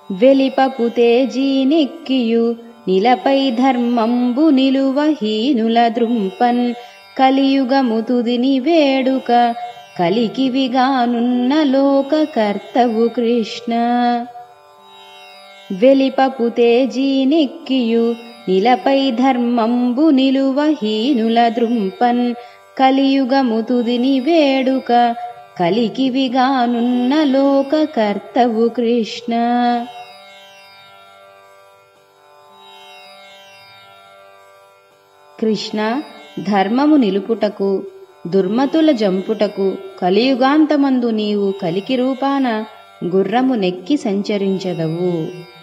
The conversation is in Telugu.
వెలిపపు తేజీనెక్కియు నిలపై ధర్మంబు నిలువ హీనుల దృంపన్ కలియుగము తుదిని వేడుక కలికివిగానున్న లోక కర్తవు కృష్ణ వెలిపపు తేజీనెక్కియు నిలపై ధర్మంబు నిలువ హీనుల దృంపన్ కలియుగము తుదిని వేడుక కలికివిగానున్న లోక కర్తవు కృష్ణ కృష్ణ ధర్మము నిలుపుటకు దుర్మతుల జంపుటకు కలియుగాంతమందు నీవు కలికి రూపాన గుర్రము నెక్కి సంచరించదవు